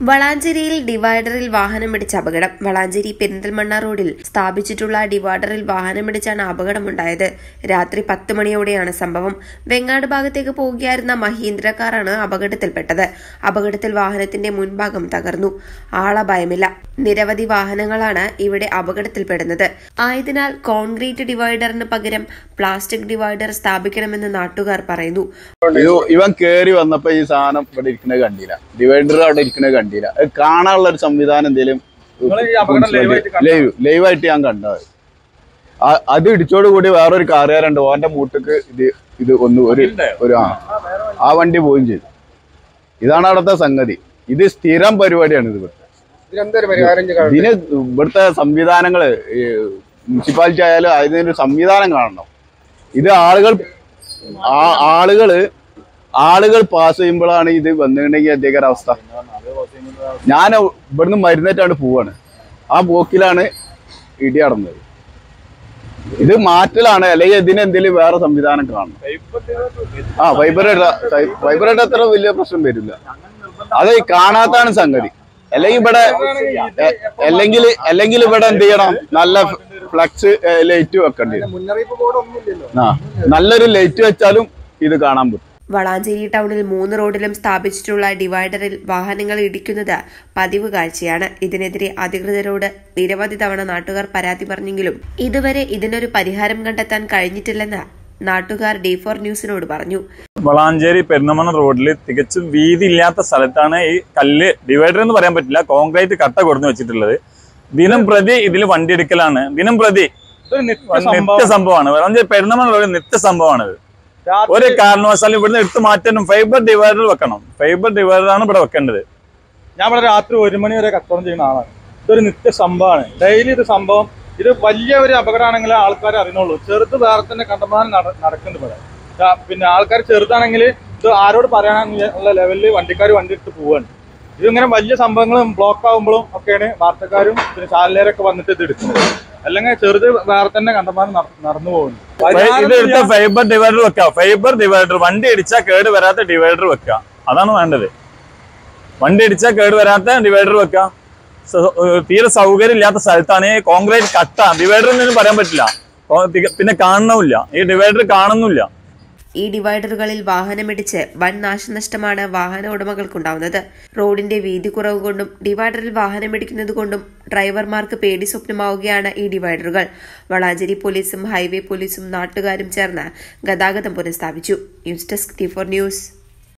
വളാഞ്ചേരിയിൽ ഡിവൈഡറിൽ വാഹനമിടിച്ച അപകടം വളാഞ്ചേരി പെരിന്തൽമണ്ണ റോഡിൽ സ്ഥാപിച്ചിട്ടുള്ള ഡിവൈഡറിൽ വാഹനമിടിച്ചാണ് അപകടമുണ്ടായത് രാത്രി പത്ത് മണിയോടെയാണ് സംഭവം വെങ്ങാട് ഭാഗത്തേക്ക് പോവുകയായിരുന്ന മഹീന്ദ്ര കാറാണ് അപകടത്തിൽപ്പെട്ടത് അപകടത്തിൽ വാഹനത്തിന്റെ മുൻഭാഗം തകർന്നു ആളപായമില്ല നിരവധി വാഹനങ്ങളാണ് ഇവിടെ അപകടത്തിൽപ്പെടുന്നത് ആയതിനാൽ കോൺക്രീറ്റ് ഡിവൈഡറിന് പകരം പ്ലാസ്റ്റിക് ഡിവൈഡർ സ്ഥാപിക്കണമെന്ന് നാട്ടുകാർ പറയുന്നു ഇത് ഇവൻ കേറി വന്നപ്പോ ഈ സാധനം ഇവിടെ ഇരിക്കുന്നത് കണ്ടില്ല ഡിവൈഡർ അവിടെ ഇരിക്കുന്നത് കണ്ടില്ല അത് കാണാനുള്ള ഒരു സംവിധാനം എന്തെങ്കിലും ലൈവ് ലൈവായിട്ട് ഞാൻ കണ്ടത് ആ- അത് ഇടിച്ചോട് കൂടി വേറൊരു കാറുകാരുണ്ട് ഓന്റെ മൂട്ടക്ക് ഇത് ഇത് ഒന്ന് ഒരു ഒരു ആ ആ വണ്ടി പോവുകയും ചെയ്തു ഇതാണ് അവിടുത്തെ സംഗതി ഇത് സ്ഥിരം പരിപാടിയാണ് ഇത് ഇവിടുത്തെ ഇതിനെന്തൊരു പരിഹാരം ചെയ്യണം? ഇതിന് ഇവിടുത്തെ സംവിധാനങ്ങള് ഈ മുനിസിപ്പാലിറ്റി ആയാലും അതിനൊരു സംവിധാനം കാണണം ഇത് ആളുകൾ ആ- ആളുകള് ആളുകൾ പാസ് ചെയ്യുമ്പോഴാണ് ഇത് വന്നിട്ടുണ്ടെങ്കിൽ എന്തൊക്കെ അവസ്ഥ ഞാൻ ഇവിടുന്ന് മരുന്നേറ്റാണ്ട് പോവാണ് ആ പോക്കിലാണ് ഇടി നടന്നത് ഇത് മാറ്റലാണ് അല്ലെങ്കിൽ ഇതിന് എന്തെങ്കിലും വേറെ സംവിധാനം കാണണം ആ ഫൈബർ ഫൈബർ അത്ര വലിയ പ്രശ്നം വരില്ല അത് കാണാത്താണ് സംഗതി അല്ലെങ്കിൽ ഇവിടെ എ- അല്ലെങ്കിൽ അല്ലെങ്കിൽ ഇവിടെ എന്ത് ചെയ്യണം നല്ല ഫ്ലക്സ് ലൈറ്റ് വെക്കേണ്ടി വരും മുന്നറിയിപ്പ് ബോർഡ് ഒന്നുമില്ലല്ലോ ആ നല്ലൊരു ലൈറ്റ് വെച്ചാലും ഇത് കാണാൻ പറ്റും വളാഞ്ചേരി ടൗണിൽ മൂന്ന് റോഡിലും സ്ഥാപിച്ചിട്ടുള്ള ഡിവൈഡറിൽ വാഹനങ്ങൾ ഇടിക്കുന്നത് പതിവ് കാഴ്ചയാണ് ഇതിനെതിരെ അധികൃതരോട് നിരവധി തവണ നാട്ടുകാർ പരാതി പറഞ്ഞെങ്കിലും ഇതുവരെ ഇതിനൊരു പരിഹാരം കണ്ടെത്താൻ കഴിഞ്ഞിട്ടില്ലെന്ന് നാട്ടുകാർ ഡി ഫോർ ന്യൂസിനോട് പറഞ്ഞു വളാഞ്ചേരി പെരുന്നമണ്ണ റോഡിൽ തികച്ചും വീതി ഇല്ലാത്ത സ്ഥലത്താണ് ഈ കല്ല് ഡിവൈഡർ എന്ന് പറയാൻ പറ്റില്ല കോൺക്രീറ്റ് കട്ട കൊടുന്നു വെച്ചിട്ടുള്ളത് ദിനം പ്രതി ഇതിൽ വണ്ടി എടുക്കലാണ് ദിനം പ്രതി നിത്യ സംഭവമാണ് വളാഞ്ചേരി പെരുന്നമണ്ണ റോഡിൽ നിത്യ സംഭവമാണിത് ഒരു കാരണവശാലും ഇവിടുന്ന് എടുത്തു മാറ്റാനും ഫൈബർ ഡിവൈഡർ വെക്കണം ഫൈബർ ഡിവൈഡർ ആണ് ഇവിടെ വെക്കേണ്ടത് ഞാൻ ഇവിടെ രാത്രി ഒരു മണി വരെ കച്ചവടം ചെയ്യുന്ന ആളാണ് ഇതൊരു നിത്യ സംഭവമാണ് ഡെയിലി ഇത് സംഭവം ഇത് വലിയ ഒരു അപകടമാണെങ്കിൽ ആൾക്കാർ അറിയുന്നുള്ളൂ ചെറുത് വേറെ തന്നെ കണ്ടമാനം നട- നടക്കുന്നുണ്ട് ഇവിടെ ആ, പിന്നെ ആൾക്കാർ ചെറുതാണെങ്കിൽ ഇത് ആരോട് പറയാനുള്ള ലെവലിൽ വണ്ടിക്കാർ വണ്ടി എടുത്ത് പോവാണ് ഇതിങ്ങനെ വലിയ സംഭവങ്ങളും ബ്ലോക്ക് ആകുമ്പോഴും ഒക്കെയാണ് വാർത്തക്കാരും പിന്നെ ചാനലുകാരൊക്കെ വന്നിട്ട് ഇത് എടുക്കുന്നത് അല്ലെങ്കിൽ ചെറുത് വേറെ തന്നെ കണ്ടമാനം നട- നടന്നു പോകുന്നു ഇത് എടുത്ത ഫൈബർ ഡിവൈഡർ വെക്കുക ഫൈബർ ഡിവൈഡർ വണ്ടി ഇടിച്ചാൽ കേട് വരാത്ത ഡിവൈഡർ വെക്കുക അതാണ് വേണ്ടത് വണ്ടി ഇടിച്ചാൽ കേട് വരാത്ത ഡിവൈഡർ വെക്കുക സ- ഏഹ് തീരെ സൗകര്യം ഇല്ലാത്ത സ്ഥലത്താണ് ഈ കോൺക്രീറ്റ് കട്ട ഡിവൈഡർ എന്നൊന്നും പറയാൻ പറ്റില്ല കോ- തിക- പിന്നെ കാണുന്നില്ല ഈ ഡിവൈഡർ കാണുന്നില്ല ഈ ഡിവൈഡറുകളിൽ വാഹനമിടിച്ച് വൻ നാശനഷ്ടമാണ് വാഹന ഉടമകൾക്കുണ്ടാവുന്നത് റോഡിന്റെ വീതി കുറവ് കൊണ്ടും ഡിവൈഡറിൽ വാഹനമിടിക്കുന്നത് കൊണ്ടും ഡ്രൈവർമാർക്ക് പേടി സ്വപ്നമാവുകയാണ് ഈ ഡിവൈഡറുകൾ വളാഞ്ചേരി പോലീസും ഹൈവേ പോലീസും നാട്ടുകാരും ചേർന്ന് ഗതാഗതം പുനഃസ്ഥാപിച്ചു news desk T four news